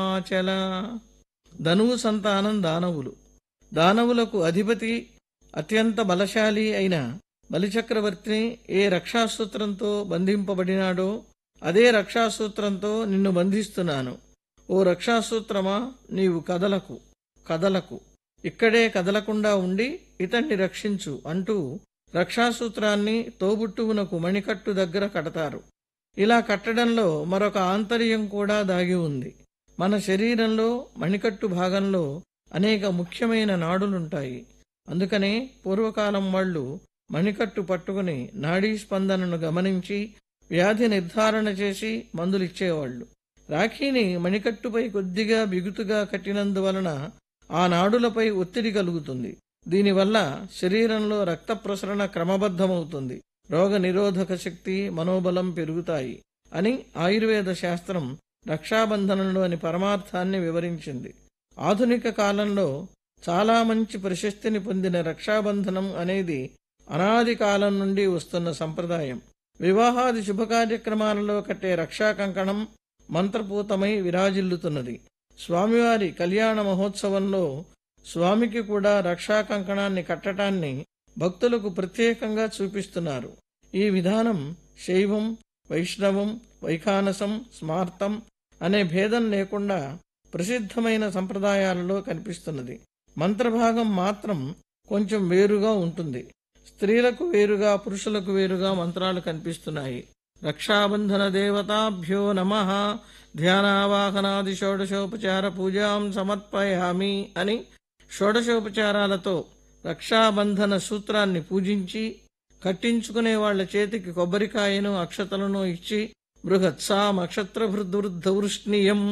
చల ధనువు సంతానం దానవులు దానవులకు అధిపతి అత్యంత బలశాలి అయిన బలిచక్రవర్తిని ఏ రక్షాసూత్రంతో బంధింపబడినాడో అదే రక్షాసూత్రంతో నిన్ను బంధిస్తున్నాను ఓ రక్షాసూత్రమా నీవు కదలకు కదలకు ఇక్కడే కదలకుండా ఉండి ఇతన్ని రక్షించు అంటూ రక్షాసూత్రాన్ని తోబుట్టువునకు మణికట్టు దగ్గర కడతారు ఇలా కట్టడంలో మరొక ఆంతర్యం కూడా దాగి ఉంది మన శరీరంలో మణికట్టు భాగంలో అనేక ముఖ్యమైన నాడులుంటాయి అందుకనే పూర్వకాలం వాళ్ళు మణికట్టు పట్టుకుని నాడీ స్పందనను గమనించి వ్యాధి నిర్ధారణ చేసి మందులిచ్చేవాళ్లు రాఖీని మణికట్టుపై కొద్దిగా బిగుతుగా కట్టినందువలన ఆ నాడులపై ఒత్తిడి కలుగుతుంది దీనివల్ల శరీరంలో రక్త ప్రసరణ క్రమబద్ధమవుతుంది రోగ నిరోధక శక్తి మనోబలం పెరుగుతాయి అని ఆయుర్వేద శాస్త్రం రక్షాబంధనంలోని పరమార్థాన్ని వివరించింది ఆధునిక కాలంలో చాలా మంచి ప్రశస్తిని పొందిన రక్షాబంధనం అనేది అనాది కాలం నుండి వస్తున్న సంప్రదాయం వివాహాది శుభకార్యక్రమాలలో కట్టే రక్షా కంకణం మంత్రపూతమై విరాజిల్లుతున్నది స్వామివారి కళ్యాణ మహోత్సవంలో స్వామికి కూడా రక్షా కంకణాన్ని కట్టటాన్ని భక్తులకు ప్రత్యేకంగా చూపిస్తున్నారు ఈ విధానం శైవం వైష్ణవం వైఖానసం స్మార్తం అనే భేదం లేకుండా ప్రసిద్ధమైన సంప్రదాయాలలో కనిపిస్తున్నది మంత్రభాగం మాత్రం కొంచెం వేరుగా ఉంటుంది స్త్రీలకు వేరుగా పురుషులకు వేరుగా మంత్రాలు కనిపిస్తున్నాయి రక్షాబంధన దేవతాభ్యో నమ ధ్యానావాహనాది షోడశోపచార పూజాం సమర్పయామి అని షోడశోపచారాలతో రక్షాబంధన సూత్రాన్ని పూజించి కట్టించుకునే వాళ్ల చేతికి కొబ్బరికాయను అక్షతలను ఇచ్చి బృహత్సాం అక్షత్రభృద్వృద్ధవృష్ణీయం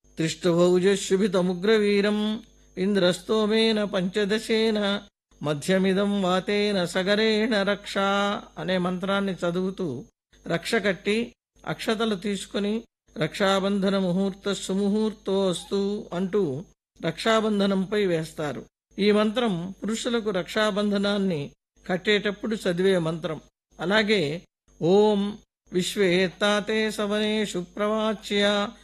త్రిష్టభౌజశుభితముగ్రవీరం ఇంద్రస్తోమేన పంచదశేన మధ్యమిదం వాతేన సగరేణ రక్ష అనే మంత్రాన్ని చదువుతూ రక్ష కట్టి అక్షతలు తీసుకుని రక్షాబంధన ముహూర్త సుముహూర్తోస్తు అంటూ రక్షాబంధనంపై వేస్తారు ఈ మంత్రం పురుషులకు రక్షాబంధనాన్ని కట్టేటప్పుడు చదివే మంత్రం అలాగే ఓం విశ్వేత్తాతే సవనేషు ప్రవాచ్య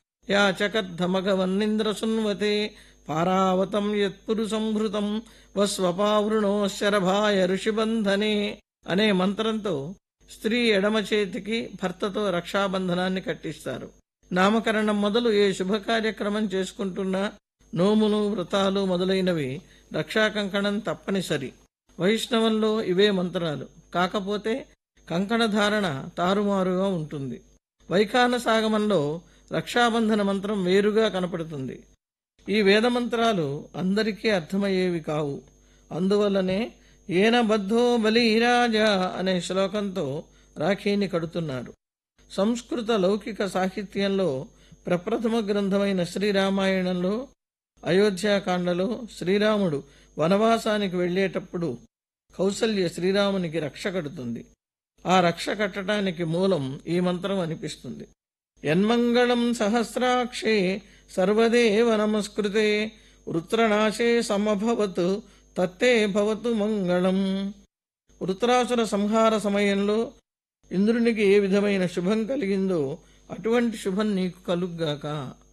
యాచకర్ధమగవన్నింద్ర సున్వతే పారావతం యత్పురుషంభృతం వస్వపావృణో శరభాయ ఋషిబంధనే అనే మంత్రంతో స్త్రీ ఎడమ చేతికి భర్తతో రక్షాబంధనాన్ని కట్టిస్తారు నామకరణం మొదలు ఏ శుభ కార్యక్రమం చేసుకుంటున్నా నోములు వ్రతాలు మొదలైనవి రక్షా కంకణం తప్పనిసరి వైష్ణవంలో ఇవే మంత్రాలు కాకపోతే కంకణ ధారణ తారుమారుగా ఉంటుంది వైఖాన సాగమంలో రక్షాబంధన మంత్రం వేరుగా కనపడుతుంది ఈ వేద మంత్రాలు అందరికీ అర్థమయ్యేవి కావు అందువల్లనే ఏన బద్ధో బలిరాజా అనే శ్లోకంతో రాఖీని కడుతున్నారు సంస్కృత లౌకిక సాహిత్యంలో ప్రప్రథమ గ్రంథమైన శ్రీరామాయణంలో అయోధ్యాకాండలో శ్రీరాముడు వనవాసానికి వెళ్లేటప్పుడు కౌసల్య శ్రీరామునికి రక్ష కడుతుంది ఆ రక్ష కట్టడానికి మూలం ఈ మంత్రం అనిపిస్తుంది యన్మంగళం సహస్రాక్షే సర్వదేవ నమస్కృతే వృత్రనాశే సమభవత్ తత్తే భవతు మంగళం వృత్రాసుర సంహార సమయంలో ఇంద్రునికి ఏ విధమైన శుభం కలిగిందో అటువంటి శుభం నీకు కలుగ్గాక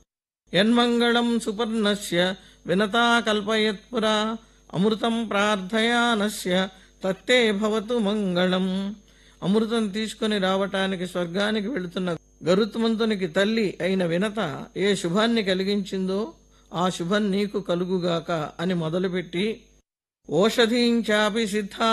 యన్మంగళం సుపర్ణస్య వినతా కల్పయత్పురా అమృతం ప్రార్థయానస్య తత్తే భవతు మంగళం అమృతం తీసుకుని రావటానికి స్వర్గానికి వెళుతున్న గరుత్మంతునికి తల్లి అయిన వినత ఏ శుభాన్ని కలిగించిందో ఆ శుభం నీకు కలుగుగాక అని మొదలుపెట్టి ఓషధీంచాపి సిద్ధా